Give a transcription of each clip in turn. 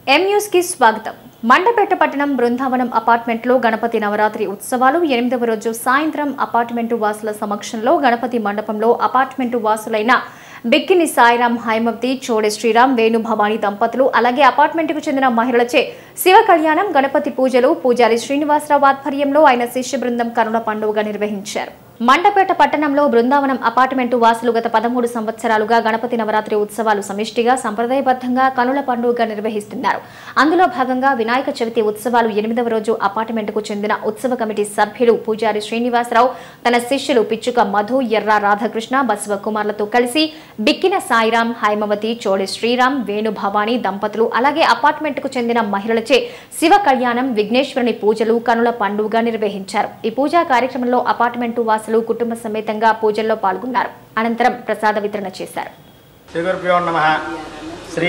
M news కి స్వాగతం మండపేట పట్టణం బృందావనం అపార్ట్మెంట్లో గణపతి నవరాత్రి ఉత్సవాలు ఎనిమిదవ రోజు సాయంత్రం అపార్ట్మెంటు వాసుల సమక్షంలో గణపతి మండపంలో అపార్ట్మెంటు వాసులైన బిక్కిని సాయిరాం హైమవతి చోడే శ్రీరామ్ వేణు భవానీ దంపతులు అలాగే అపార్ట్మెంట్కు చెందిన మహిళలచే శివ కళ్యాణం గణపతి పూజలు పూజారి శ్రీనివాసరావు ఆధ్వర్యంలో ఆయన శిష్య బృందం కనుల పండుగ నిర్వహించారు మండపేట పట్టణంలో బృందావనం అపార్ట్మెంటు వాసులు గత పదమూడు సంవత్సరాలుగా గణపతి నవరాత్రి ఉత్సవాలు సమిష్టిగా సంప్రదాయబద్ధంగా కనుల పండుగ నిర్వహిస్తున్నారు అందులో భాగంగా వినాయక చవితి ఉత్సవాలు ఎనిమిదవ రోజు అపార్ట్మెంటుకు చెందిన ఉత్సవ కమిటీ సభ్యులు పూజారి శ్రీనివాసరావు తన శిష్యులు పిచ్చుక మధు ఎర్ర రాధాకృష్ణ బసవ కుమార్లతో కలిసి బిక్కిన సాయిరాం హైమవతి చోడి శ్రీరామ్ వేణు భవానీ దంపతులు అలాగే అపార్ట్మెంట్కు చెందిన మహిళలచే శివ కళ్యాణం విఘ్నేశ్వరుని పూజలు కనుల పండుగ నిర్వహించారు ఈ పూజా కార్యక్రమంలో అపార్ట్మెంటు వాసులు కుటుంబ సమేతంగా పూజల్లో పాల్గొన్నారు అనంతరం ప్రసాద వితరణ చేశారు శ్రీ గురుభ్యో నమ శ్రీ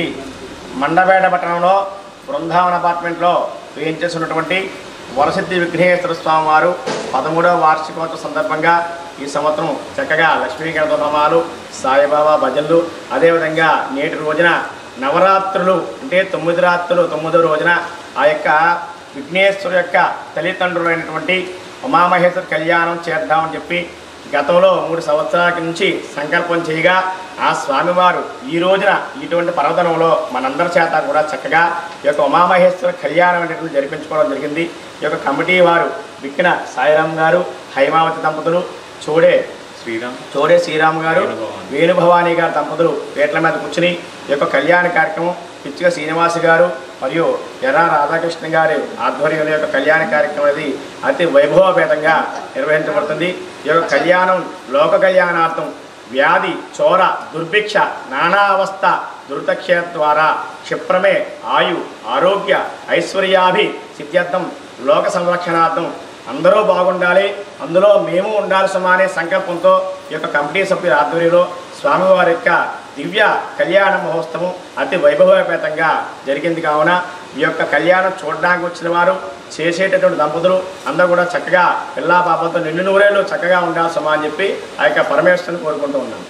మండపేట పట్టణంలో బృందావన అపార్ట్మెంట్లో వేయించేసినటువంటి వరసిద్ధి విఘ్నేశ్వర స్వామి వారు పదమూడవ వార్షికోత్సవ సందర్భంగా ఈ సంవత్సరం చక్కగా లక్ష్మీ గణపనామాలు సాయిబాబా భజనలు అదేవిధంగా నేటి రోజున నవరాత్రులు అంటే తొమ్మిది రాత్రులు తొమ్మిదో రోజున ఆ యొక్క విఘ్నేశ్వరు యొక్క తల్లిదండ్రులైనటువంటి ఉమామహేశ్వర కళ్యాణం చేద్దామని చెప్పి గతంలో మూడు సంవత్సరాల నుంచి సంకల్పం చేయగా ఆ స్వామివారు ఈ రోజున ఇటువంటి పర్వదనంలో మనందరి చేత కూడా చక్కగా ఈ యొక్క ఉమామహేశ్వర కళ్యాణం అనేటువంటి జరిపించుకోవడం జరిగింది ఈ యొక్క కమిటీ వారు బిక్కిన సాయిరామ్ గారు హైమావతి దంపతులు చూడే శ్రీరామ్ చోడే శ్రీరామ్ గారు వేణుభవాని. వేణుభవాని గారి దంపతులు పీటల మీద కూర్చుని ఈ యొక్క కళ్యాణ కార్యక్రమం పిచ్చిక శ్రీనివాస్ గారు మరియు ఎర్ర రాధాకృష్ణ గారి ఆధ్వర్యంలో యొక్క కళ్యాణ కార్యక్రమం అనేది అతి వైభవపేతంగా నిర్వహించబడుతుంది ఈ యొక్క కళ్యాణం లోక కళ్యాణార్థం వ్యాధి చోర దుర్భిక్ష నానావస్థ దుర్తక్షయ ద్వారా క్షిప్రమే ఆయు ఆరోగ్య ఐశ్వర్యాభి సిద్ధ్యర్థం లోక సంరక్షణార్థం అందరూ బాగుండాలి అందులో మేము ఉండాలి సుమా అనే సంకల్పంతో ఈ యొక్క కమిటీ సభ్యుల ఆధ్వర్యంలో స్వామివారి యొక్క దివ్య కళ్యాణ మహోత్సవం అతి వైభవపేతంగా జరిగింది కావున ఈ యొక్క కళ్యాణం చూడడానికి వచ్చిన వారు చేసేటటువంటి దంపతులు అందరూ కూడా చక్కగా పిల్లా పాపలతో నిండు నూరేళ్ళు చక్కగా ఉండాలి సుమా అని చెప్పి ఆ యొక్క పరమేశ్వరుని కోరుకుంటూ ఉన్నాను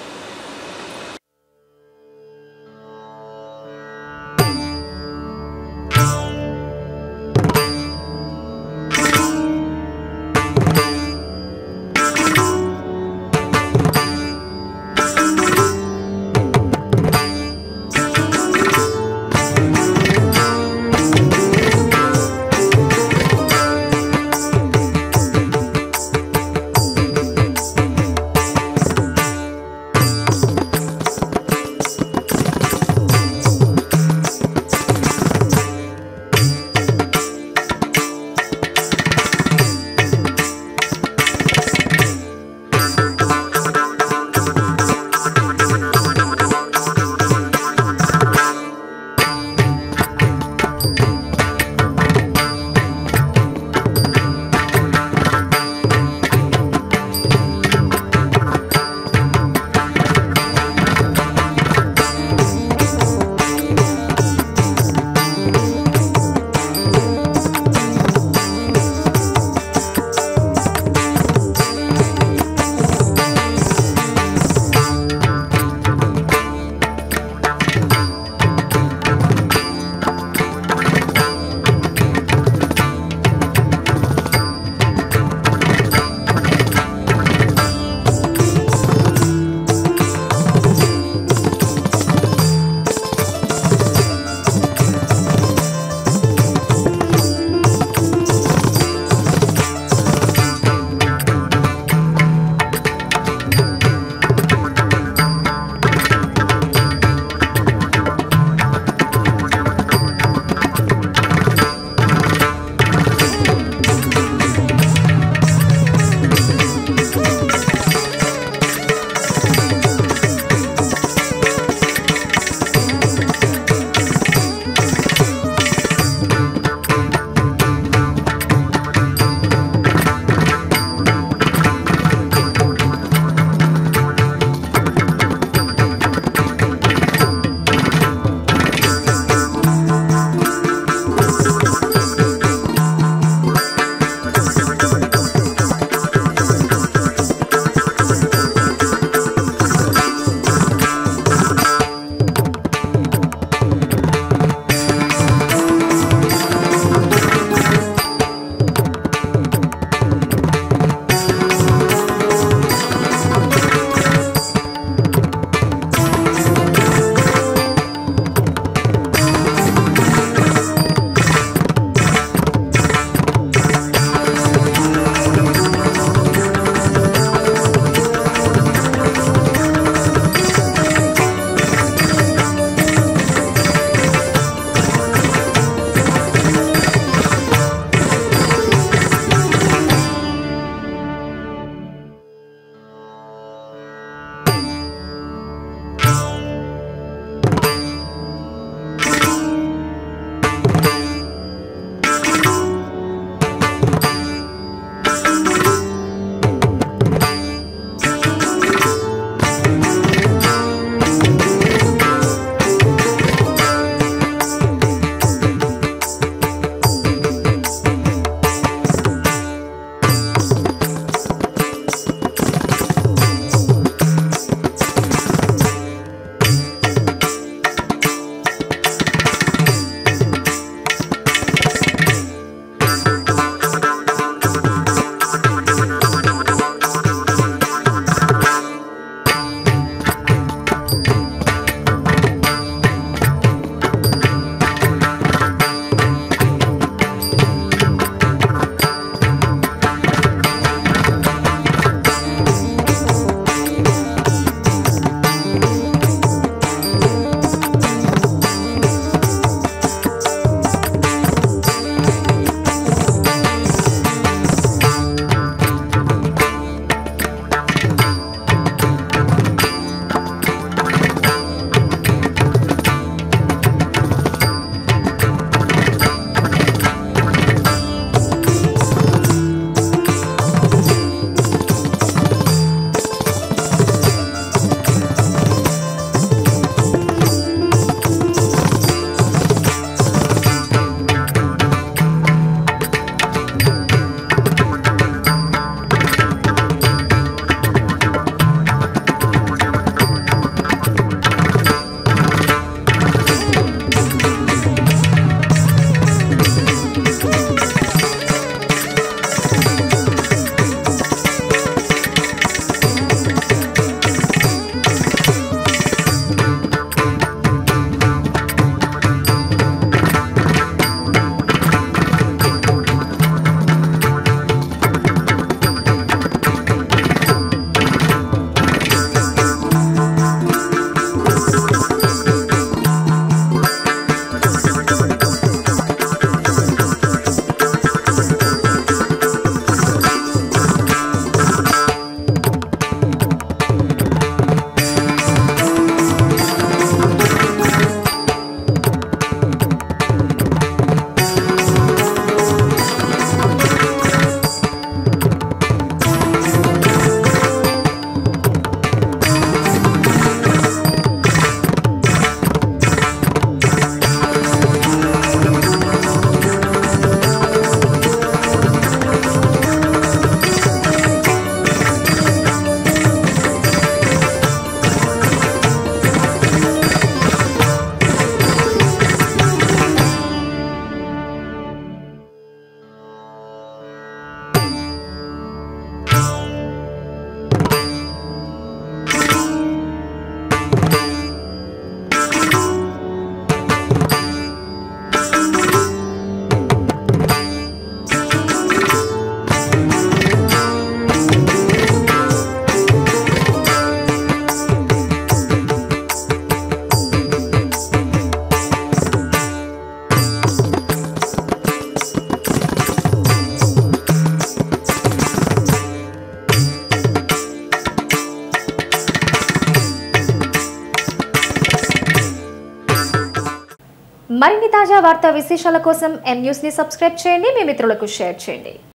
మరిన్ని తాజా వార్తా విశేషాల కోసం ఎం న్యూస్ ని సబ్స్క్రైబ్ చేయండి మీ మిత్రులకు షేర్ చేయండి